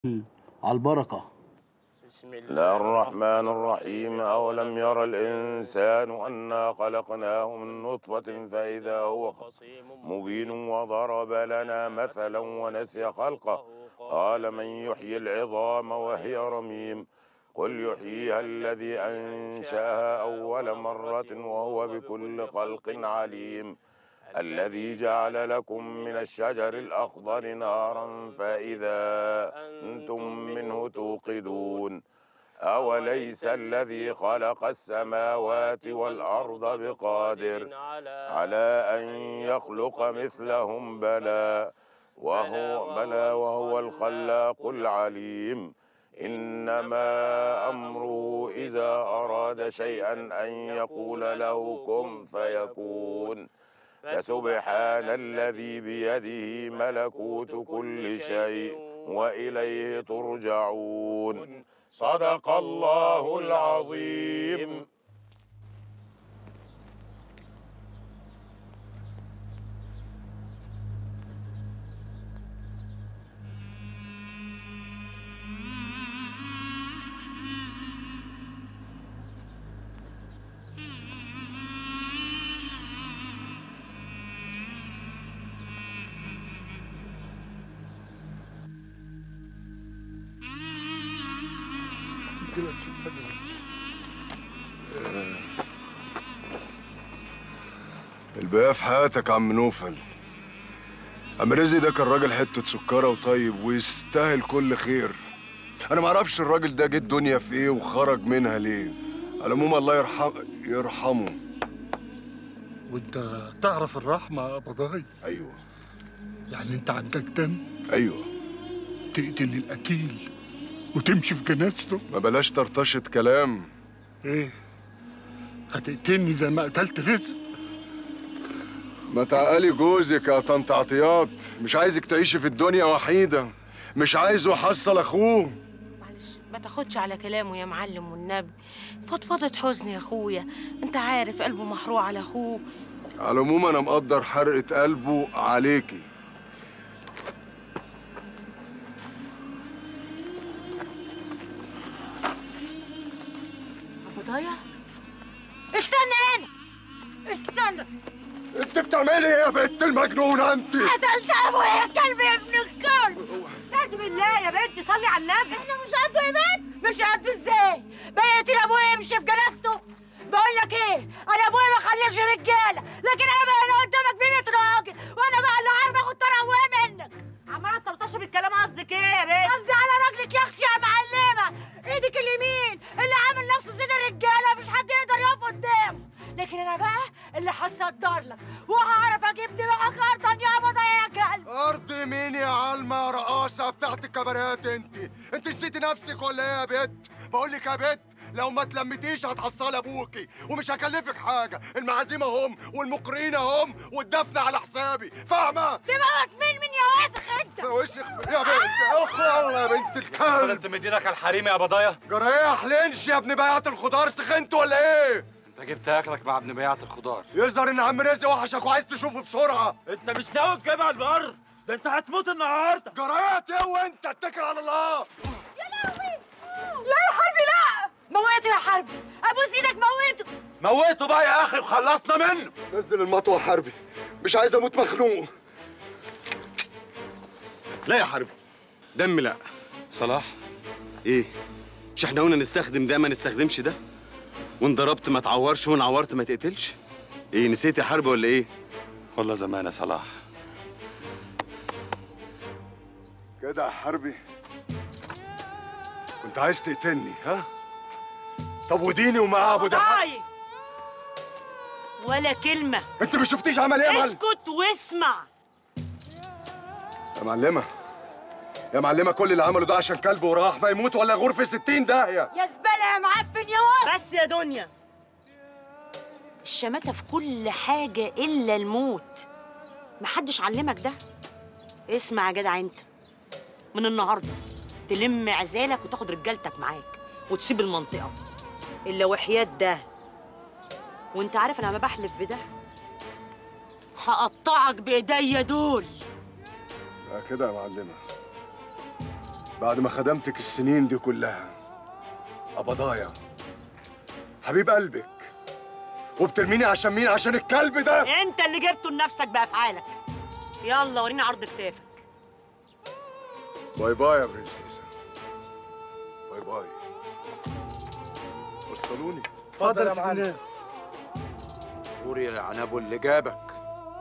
على البركة بسم الله الرحمن الرحيم أولم ير الإنسان أنا خلقناه من نطفة فإذا هو مبين وضرب لنا مثلا ونسي خلقه قال من يحيي العظام وهي رميم قل يحييها الذي أنشأها أول مرة وهو بكل خلق عليم الذي جعل لكم من الشجر الأخضر نارا فإذا أنتم منه توقدون أوليس الذي خلق السماوات والأرض بقادر على أن يخلق مثلهم بلى وهو بلى وهو الخلاق العليم إنما أمره إذا أراد شيئا أن يقول له كن فيكون فسبحان الذي بيده ملكوت كل شيء وإليه ترجعون صدق الله العظيم الباقي في حياتك يا عم نوفل عم رزق ده كان راجل حته سكره وطيب ويستاهل كل خير انا ما اعرفش الراجل ده جه الدنيا في ايه وخرج منها ليه على العموم الله يرحم يرحمه وانت تعرف الرحمة يا بضاي ايوه يعني انت عندك دم ايوه تقتل القتيل وتمشي في جنازته ما بلاش طرطشه كلام ايه هتقتلني زي ما قتلت رزق ما تعقلي جوزك يا طنط عطيات مش عايزك تعيشي في الدنيا وحيده مش عايزه يحصل اخوه معلش ما تاخدش على كلامه يا معلم والنبي فضفضة حزن يا اخويا انت عارف قلبه محروق على اخوه على العموم انا مقدر حرقه قلبه عليكي ابو ضايع استنى هنا استنى انت بتعملي ايه يا بنت المجنونه انت قتلت ابويا الكلب يا ابن الكلب استهدي بالله يا بنتي صلي على النبي احنا مش قده يا بنت مش قده ازاي بقيت لابويا يمشي في جنازته بقول لك ايه انا ابويا ما خليش رجاله لكن انا بقى انا قدامك بنت راجل وانا بقى اللي عارفه اخد طرف منك عماله ترطشي بالكلام قصدك ايه يا بنت قصدي على رجلك يا اختي يا معلمه ايدك اليمين اللي عامل نفسه زي الرجاله مش حد يقدر يقف قدامه لكن انا بقى اللي هتصدر لك وهعرف اجيب دماغك ارضا يا ابو يا كلب ارض مين يا علمة يا رقاصة بتاعت الكباريات انت انت نسيتي نفسك ولا ايه يا بت بقول لك يا بت لو ما تلمتيش هتحصل ابوكي ومش هكلفك حاجة المعازيم اهم والمقرئين اهم والدفن على حسابي فاهمة دماغك مين من يا وسخ انت وشك يا بنت اخ يا بنت الكلب انت مدينك على الحريم يا بضايا جريح لينش يا ابن بياعة الخضار سخنت ولا ايه انت جبت اكلك مع ابن بياعة الخضار يظهر ان عم رزق وحشك وعايز تشوفه بسرعة انت مش ناوي تجيب على البر ده انت هتموت النهارده جريت ايه وانت اتكل على الله لا يا حربي لا موته يا حربي ابوس ايدك موته موته بقى يا اخي وخلصنا منه نزل المطوة حربي مش عايز اموت مخنوق لا يا حربي دم لا صلاح ايه مش احنا قلنا نستخدم ده ما نستخدمش ده وان ضربت ما تعورش وان عورت ما تقتلش ايه نسيت يا حربي ولا ايه والله زمان يا صلاح كده يا حربي كنت عايز تقتلني ها طب وديني ومعاه ابو ده ضايق ولا كلمة انت ما شفتيش عمل ايه يا معلم اسكت واسمع يا معلمه يا معلمه كل اللي عمله ده عشان كلب وراح ما يموت ولا يغور في 60 داهيه يا زباله يا معفن يا وسخ بس يا دنيا الشماتة في كل حاجة إلا الموت محدش علمك ده اسمع يا جدع انت من النهاردة تلم عزالك وتاخد رجالتك معاك وتسيب المنطقة إلا وحياة ده وانت عارف انا ما بحلف بده هقطعك بايديا دول آه كده يا معلمه بعد ما خدمتك السنين دي كلها قبضايا حبيب قلبك وبترميني عشان مين عشان الكلب ده انت اللي جبته لنفسك بافعالك يلا وريني عرض كتافك باي باي يا برنسيسة باي باي وصلوني اتفضل يا معلم قوري يا عنابو اللي جابك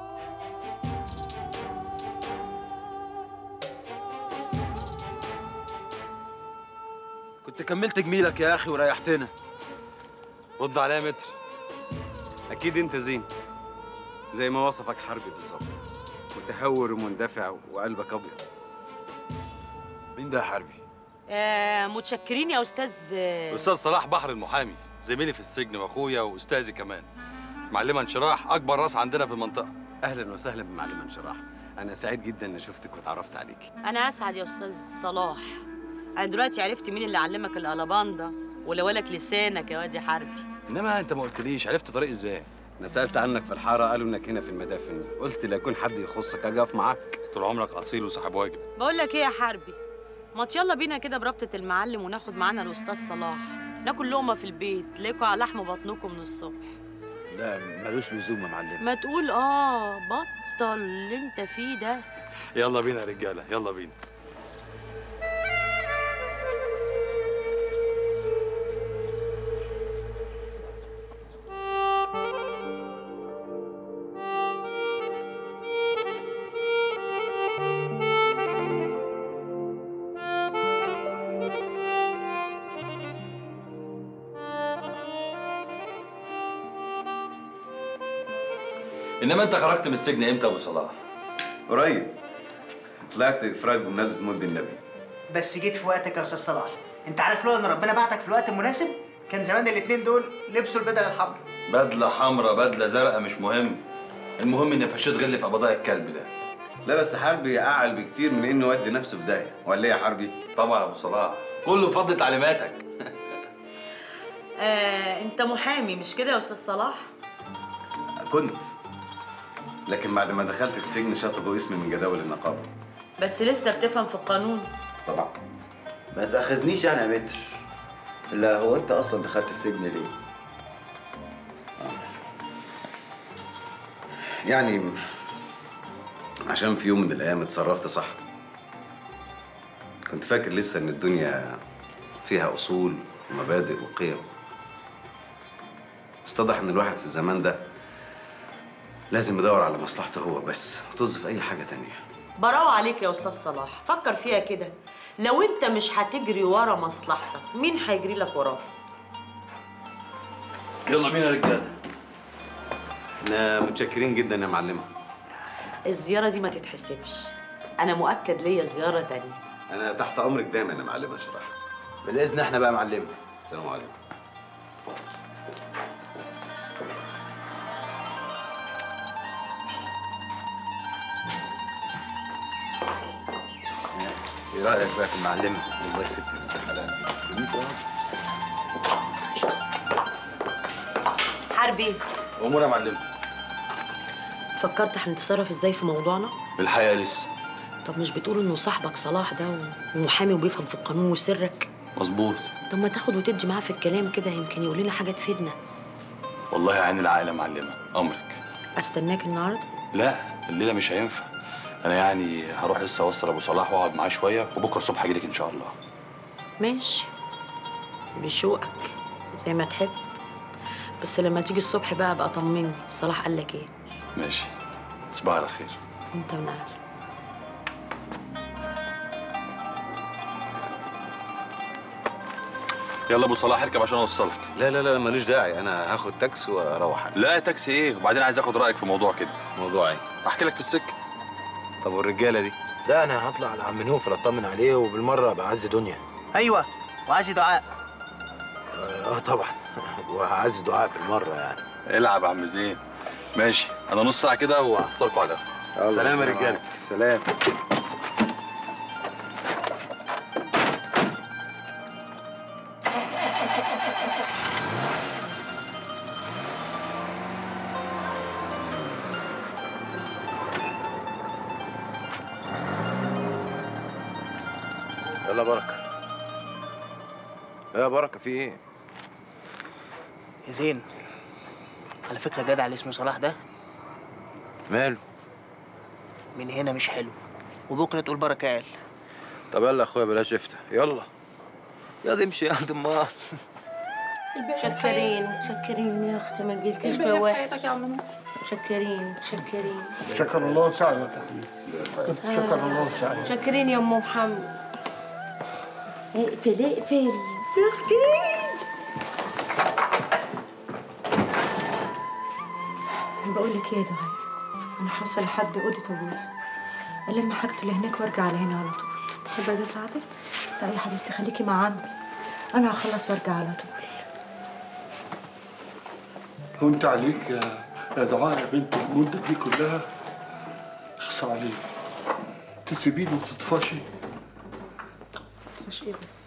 كنت كملت جميلك يا اخي وريحتنا رد عليا يا متر اكيد انت زين زي ما وصفك حربي بالظبط متهور ومندفع وقلبك ابيض مين ده يا حربي؟ آه متشكرين يا استاذ آه، استاذ صلاح بحر المحامي زميلي في السجن واخويا واستاذي كمان معلمه انشراح اكبر راس عندنا في المنطقه اهلا وسهلا بمعلم انشراح انا سعيد جدا ان شفتك واتعرفت عليكي انا اسعد يا استاذ صلاح انا دلوقتي عرفت مين اللي علمك الالاباندا ولولك لسانك يا واد يا حربي انما انت ما قلتليش عرفت طريق ازاي انا سالت عنك في الحاره قالوا انك هنا في المدافن قلت لا يكون حد يخصك اجي اقف معاك طول عمرك اصيل وصاحب واجب بقول لك ايه يا حربي ما يلا بينا كده بربطة المعلم وناخد معانا الاستاذ صلاح ناكل لقمه في البيت تلاقوا على لحم بطنكم من الصبح لا ملوش لزوم يا معلم ما تقول اه بطل اللي انت فيه ده يلا بينا يا رجاله يلا بينا انما انت خرجت من السجن امتى يا ابو صلاح قريب طلعت افراج بمناسبه مولد النبي بس جيت في وقتك يا استاذ صلاح انت عارف لو ان ربنا بعتك في الوقت المناسب كان زمان الاتنين دول لبسوا البدل الحمراء بدله حمراء بدله زرقاء مش مهم المهم اني فشيت غل في قبضاء الكلب ده لا بس حربي اعل بكتير من انه يودي نفسه في داهيه ولا ايه يا حربي طبعا يا ابو صلاح كله بفضل تعليماتك آه انت محامي مش كده يا استاذ صلاح كنت لكن بعد ما دخلت السجن شطبوا اسمي من جداول النقابه بس لسه بتفهم في القانون طبعا ما تاخذنيش انا يا متر لا هو انت اصلا دخلت السجن ليه يعني عشان في يوم من الايام اتصرفت صح كنت فاكر لسه ان الدنيا فيها اصول ومبادئ وقيم اتضح ان الواحد في الزمان ده لازم يدور على مصلحته هو بس وطز في اي حاجه تانية براو عليك يا استاذ صلاح فكر فيها كده لو انت مش هتجري ورا مصلحتك مين هيجري لك وراها يلا بينا يا رجاله احنا متشكرين جدا يا معلمه الزياره دي ما تتحسبش انا مؤكد ليا زياره تانية انا تحت امرك دايما يا معلمه شرح بالاذن احنا بقى معلم السلام عليكم ايه رايك بقى في المعلمه والله ست الحلال حربي امور يا معلم فكرت هنتصرف ازاي في موضوعنا الحقيقه لسه طب مش بتقول انه صاحبك صلاح ده ومحامي وبيفهم في القانون وسرك مظبوط طب ما تاخد وتدي معاه في الكلام كده يمكن يقول لنا حاجه تفيدنا والله عين العقل يا معلمه امرك استناك النهارده لا الليله مش هينفع انا يعني هروح لسه اوصل ابو صلاح واقعد معاه شويه وبكره الصبح اجيلك ان شاء الله ماشي بشوقك زي ما تحب بس لما تيجي الصبح بقى بقى طمني صلاح قال لك ايه ماشي تصبح على خير انت من اهل يلا ابو صلاح اركب عشان اوصلك لا لا لا ملوش داعي انا هاخد تاكسي واروح أنا. لا تاكسي ايه وبعدين عايز اخد رايك في موضوع كده موضوع ايه احكي لك في السكه طب والرجاله دي لا انا هطلع على عم نوفل اطمن عليه وبالمره ابقى اعز دنيا ايوه وعايز دعاء اه طبعا وهعز دعاء بالمره يعني العب يا عم زين ماشي انا نص ساعه كده وهحصلكوا على القهوة. سلام يا رجاله سلام يلا مالها بركه ايه يا بركه في ايه يا زين على فكره جدع اللي اسمه صلاح ده ماله من هنا مش حلو وبكره تقول بركه قال طب يلا يا اخويا بلاش افتح يلا يلا امشي يا عند امال متشكرين متشكرين يا اختي ما تجيلكيش في واحد متشكرين متشكرين شكر الله سعدك يا حبيبي شكر الله سعدك متشكرين يا ام محمد اقفل اقفل يا اختي بقول لك ايه يا دعاء انا هوصل لحد اوضه ابويا الم حاجته اللي هناك وارجع على هنا على طول تحب ده اساعدك لا يا حبيبتي خليكي مع عمي انا هخلص وارجع على طول وانت عليك يا يا دعاء يا بنت المدة دي كلها اخصى عليك تسيبيني وتطفشي اطفش ايه بس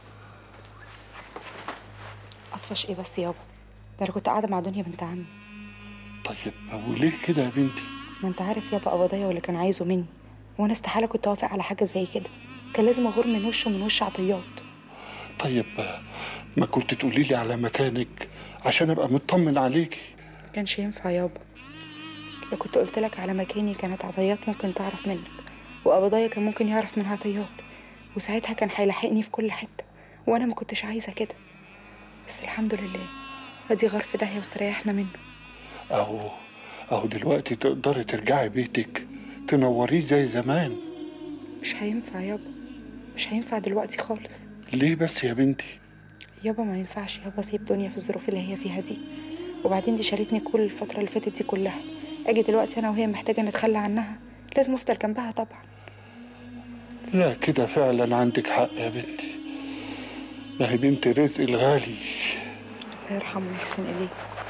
اطفش ايه بس يابا ده انا كنت قاعده مع دنيا بنت عمي طيب وليه كده يا بنتي ما انت عارف يابا قبضية واللي كان عايزه مني وانا استحاله كنت اوافق على حاجه زي كده كان لازم اغور من وشه ومن وش عطيات طيب ما كنت تقولي لي على مكانك عشان ابقى مطمن عليكي كانش ينفع يابا لو كنت قلت لك على مكاني كانت عطيات ممكن تعرف منك وقبضية كان ممكن يعرف من عطيات وساعتها كان هيلاحقني في كل حته وانا ما كنتش عايزه كده بس الحمد لله ادي غار في داهيه واستريحنا منه اهو اهو دلوقتي تقدري ترجعي بيتك تنوريه زي زمان مش هينفع يابا مش هينفع دلوقتي خالص ليه بس يا بنتي يابا ما ينفعش يابا اسيب دنيا في الظروف اللي هي فيها دي وبعدين دي شالتني كل الفتره اللي فاتت دي كلها اجي دلوقتي انا وهي محتاجه نتخلى عنها لازم افضل جنبها طبعا لا كده فعلا عندك حق يا بنتي ما هي بنت رزق الغالي الله يرحمه ويحسن اليه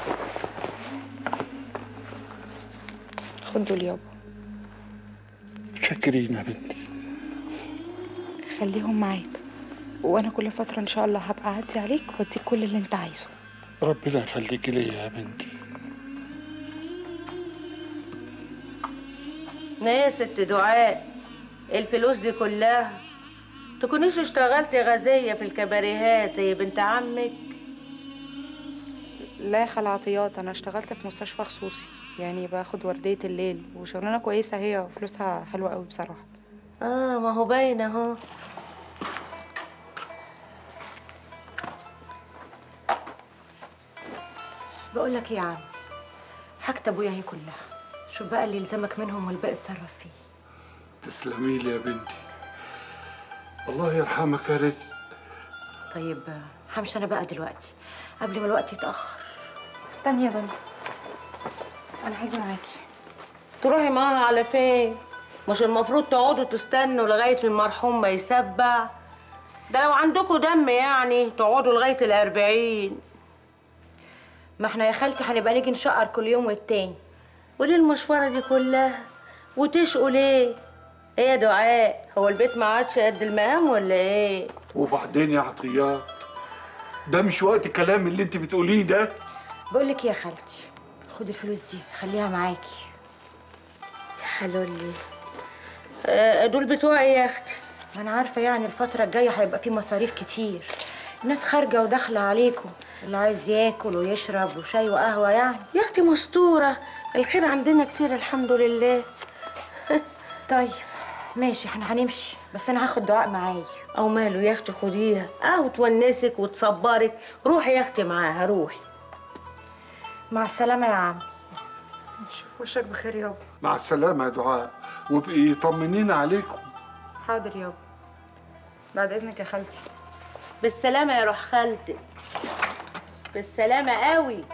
خد دول يابا شاكرين يا بنتي خليهم معاك وانا كل فتره ان شاء الله هبقى اعدي عليك واديك كل اللي انت عايزه ربنا يخليكي ليا يا بنتي ايه يا ست دعاء الفلوس دي كلها تكونيش اشتغلتي غازية في الكباريهات زي بنت عمك لا يا خال عطيات انا اشتغلت في مستشفى خصوصي يعني باخد ورديه الليل وشغلانه كويسه هي وفلوسها حلوه قوي بصراحه اه ما هو باين اهو بقول لك ايه يا عم حاجة ابويا هي كلها شوف بقى اللي يلزمك منهم والباقي اتصرف فيه تسلمي لي يا بنتي الله يرحمك يا رزق طيب همشي انا بقى دلوقتي قبل ما الوقت يتاخر استني يا بنت انا هاجي معاكي تروحي معاها على فين مش المفروض تقعدوا تستنوا لغاية المرحوم ما يسبع ده لو عندكوا دم يعني تقعدوا لغاية الأربعين ما احنا يا خالتي هنبقى نيجي نشقر كل يوم والتاني وليه المشوره دي كلها وتشقوا ليه ايه يا دعاء هو البيت ما عادش قد المقام ولا ايه وبعدين يا عطيات ده مش وقت الكلام اللي انت بتقوليه ده بقول لك يا خالتي خدي الفلوس دي خليها معاكي يا حلولي آه، دول بتوعي يا اختي ما انا عارفه يعني الفتره الجايه هيبقى في مصاريف كتير الناس خارجه وداخله عليكم اللي عايز ياكل ويشرب وشاي وقهوه يعني يا اختي مستوره الخير عندنا كتير الحمد لله طيب ماشي احنا هنمشي بس انا هاخد دعاء معايا او ماله يا اختي خديها اه تونسك وتصبرك روحي يا اختي معاها روحي مع السلامه يا عم شوف وشك بخير يابا مع السلامة يا دعاء وابقي طمنينا عليكم حاضر يابا بعد اذنك يا خالتي بالسلامه يا روح خالتك بالسلامه قوي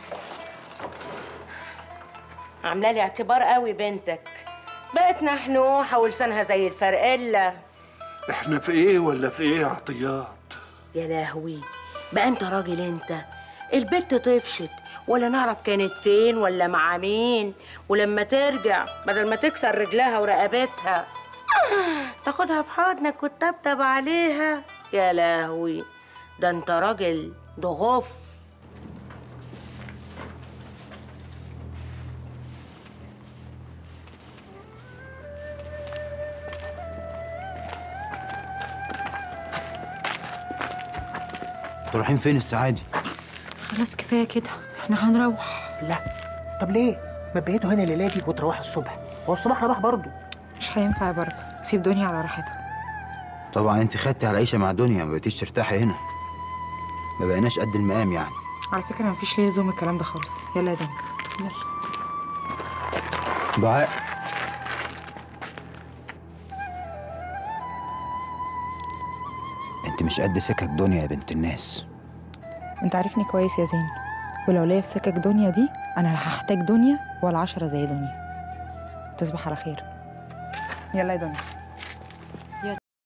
عامله لي اعتبار قوي بنتك بقت نحنوحه ولسانها زي الفرقله احنا في ايه ولا في ايه يا عطيات يا لهوي بقى انت راجل انت البنت طفشت ولا نعرف كانت فين ولا مع مين ولما ترجع بدل ما تكسر رجلها ورقبتها تاخدها في حضنك وتطبطب عليها يا لهوي ده انت راجل ضغوف انتوا رايحين فين السعادي خلاص كفايه كده احنا هنروح لا طب ليه ما بقيتوا هنا الليله دي وتروحوا الصبح هو الصبح راح برضه مش هينفع يا بركه سيب دنيا على راحتها طبعا انت خدتي على العيشه مع دنيا ما بقيتيش ترتاحي هنا ما بقيناش قد المقام يعني على فكره مفيش ليه لزوم الكلام ده خالص يلا يا دنيا يلا دعاء انت مش قد سكك دنيا يا بنت الناس انت عارفني كويس يا زين ولو ليا في سكك دنيا دي انا لا هحتاج دنيا ولا عشرة زي دنيا تصبح على خير يلا يا دنيا